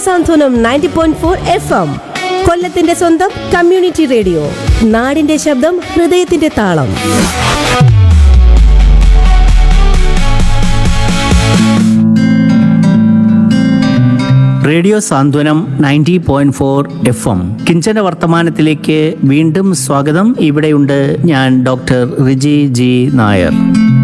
സാന്ത്വനം ninety point four F M കൊല്ലത്തിന്റെ സ്വന്തം community radio നാടിന്റെ ശബ്ദം ഹൃദയത്തിന്റെ താളം radio Santhwanam ninety point four F M കിഞ്ചന വർത്തമാനത്തിലേക്ക് വീണ്ടും സ്വാഗതം ഇവിടെയുണ്ട് ഞാൻ ഡോക്ടർ റിജി ജി നായർ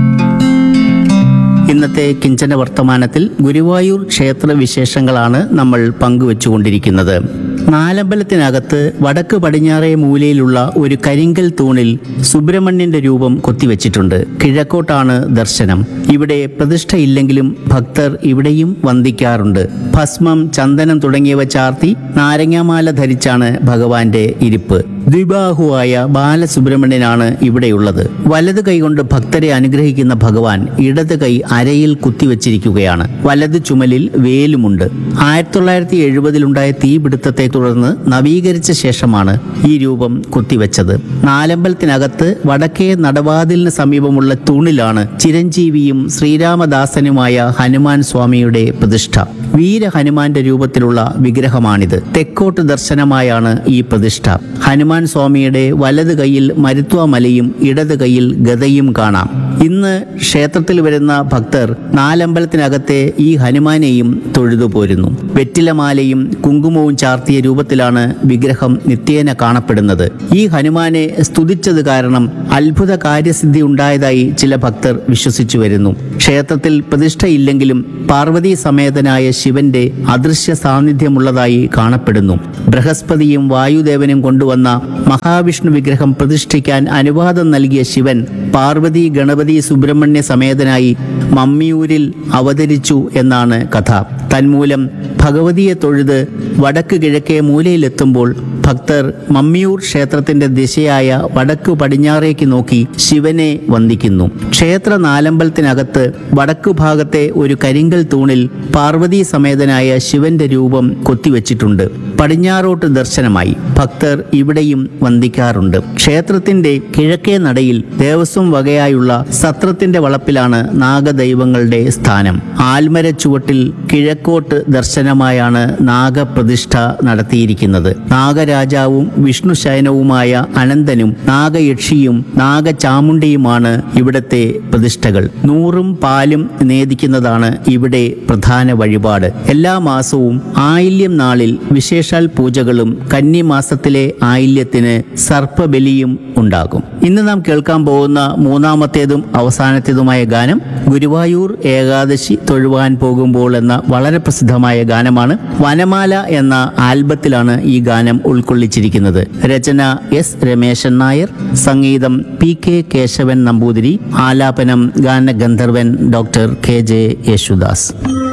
ഇന്നത്തെ കിഞ്ചന വർത്തമാനത്തിൽ ഗുരുവായൂർ ക്ഷേത്ര വിശേഷങ്ങളാണ് നമ്മൾ പങ്കുവച്ചുകൊണ്ടിരിക്കുന്നത് നാലമ്പലത്തിനകത്ത് വടക്ക് പടിഞ്ഞാറേ മൂലയിലുള്ള ഒരു കരിങ്കൽ തൂണിൽ സുബ്രഹ്മണ്യന്റെ രൂപം കൊത്തിവെച്ചിട്ടുണ്ട് കിഴക്കോട്ടാണ് ദർശനം ഇവിടെ പ്രതിഷ്ഠയില്ലെങ്കിലും ഭക്തർ ഇവിടെയും വന്ദിക്കാറുണ്ട് ഭസ്മം ചന്ദനം തുടങ്ങിയവ ചാർത്തി നാരങ്ങാമാല ധരിച്ചാണ് ഭഗവാന്റെ ഇരിപ്പ് ദ്വിബാഹുവായ ബാലസുബ്രഹ്മണ്യനാണ് ഇവിടെയുള്ളത് വലത് കൈകൊണ്ട് ഭക്തരെ അനുഗ്രഹിക്കുന്ന ഭഗവാൻ ഇടത് കൈ അരയിൽ കുത്തിവെച്ചിരിക്കുകയാണ് വലത് ചുമലിൽ വേലുമുണ്ട് ആയിരത്തി തൊള്ളായിരത്തി എഴുപതിലുണ്ടായ തീപിടുത്തത്തെ തുടർന്ന് നവീകരിച്ച ശേഷമാണ് ഈ രൂപം കുത്തിവെച്ചത് നാലമ്പലത്തിനകത്ത് വടക്കേ നടവാതിലിന് സമീപമുള്ള തൂണിലാണ് ചിരഞ്ജീവിയും ശ്രീരാമദാസനുമായ ഹനുമാൻ സ്വാമിയുടെ പ്രതിഷ്ഠ വീര ഹനുമാന്റെ രൂപത്തിലുള്ള വിഗ്രഹമാണിത് തെക്കോട്ട് ദർശനമായാണ് ഈ പ്രതിഷ്ഠ ഹനുമാൻ സ്വാമിയുടെ വലത് കൈയിൽ മരുത്വമലയും ഇടത് കൈയിൽ ഗതയും കാണാം ഇന്ന് ക്ഷേത്രത്തിൽ വരുന്ന ഭക്തർ നാലമ്പലത്തിനകത്തെ ഈ ഹനുമാനെയും തൊഴുതു പോരുന്നു വെറ്റിലമാലയും കുങ്കുമവും ചാർത്തിയ രൂപത്തിലാണ് വിഗ്രഹം നിത്യേന കാണപ്പെടുന്നത് ഈ ഹനുമാനെ സ്തുതിച്ചത് കാരണം അത്ഭുത കാര്യസിദ്ധി ഉണ്ടായതായി ചില ഭക്തർ വിശ്വസിച്ചു വരുന്നു ക്ഷേത്രത്തിൽ പ്രതിഷ്ഠയില്ലെങ്കിലും പാർവതി സമേതനായ ശിവന്റെ അദൃശ്യ സാന്നിധ്യമുള്ളതായി കാണപ്പെടുന്നു ബൃഹസ്പതിയും വായുദേവനും കൊണ്ടുവന്ന മഹാവിഷ്ണു വിഗ്രഹം പ്രതിഷ്ഠിക്കാൻ അനുവാദം നൽകിയ ശിവൻ പാർവതി ഗണപതി സുബ്രഹ്മണ്യ സമേതനായി മമ്മിയൂരിൽ അവതരിച്ചു എന്നാണ് കഥ തന്മൂലം ഭഗവതിയെ തൊഴുത് വടക്ക് കിഴക്കേ മൂലയിലെത്തുമ്പോൾ ഭക്തർ മമ്മിയൂർ ക്ഷേത്രത്തിന്റെ ദിശയായ വടക്കു പടിഞ്ഞാറേക്ക് നോക്കി ശിവനെ വന്ദിക്കുന്നു ക്ഷേത്ര നാലമ്പലത്തിനകത്ത് വടക്കു ഭാഗത്തെ ഒരു കരിങ്കൽ തൂണിൽ പാർവതി സമേതനായ ശിവന്റെ രൂപം കൊത്തിവെച്ചിട്ടുണ്ട് പടിഞ്ഞാറോട്ട് ദർശനമായി ഭക്തർ ഇവിടെയും വന്ദിക്കാറുണ്ട് ക്ഷേത്രത്തിന്റെ കിഴക്കേ നടയിൽ ദേവസ്വം വകയായുള്ള സത്രത്തിന്റെ വളപ്പിലാണ് നാഗദൈവങ്ങളുടെ സ്ഥാനം ആൽമര ചുവട്ടിൽ കിഴക്കോട്ട് ദർശനമായാണ് നാഗപ്രതിഷ്ഠ നടത്തിയിരിക്കുന്നത് നാഗരാജാവും വിഷ്ണു ശയനവുമായ അനന്തനും നാഗയക്ഷിയും നാഗചാമുണ്ടിയുമാണ് ഇവിടത്തെ പ്രതിഷ്ഠകൾ നൂറും പാലും നേദിക്കുന്നതാണ് ഇവിടെ പ്രധാന വഴിപാട് എല്ലാ മാസവും ആയില്യം നാളിൽ വിശേഷാൽ പൂജകളും കന്നിമാസത്തിലെ ആയില്യത്തിന് സർപ്പബലിയും ഉണ്ടാകും ഇന്ന് നാം കേൾക്കാൻ പോകുന്ന മൂന്നാമത്തേതും അവസാനത്തേതുമായ ഗാനം ഗുരുവായൂർ ഏകാദശി തൊഴുവാൻ പോകുമ്പോൾ എന്ന വളരെ പ്രസിദ്ധമായ ഗാനമാണ് വനമാല എന്ന ആൽബത്തിലാണ് ഈ ഗാനം ഉൾക്കൊള്ളിച്ചിരിക്കുന്നത് രചന എസ് രമേശൻ നായർ സംഗീതം പി കെ കേശവൻ നമ്പൂതിരി ആലാപനം ഗാനഗന്ധർവൻ ഡോക്ടർ കെ ജെ യേശുദാസ്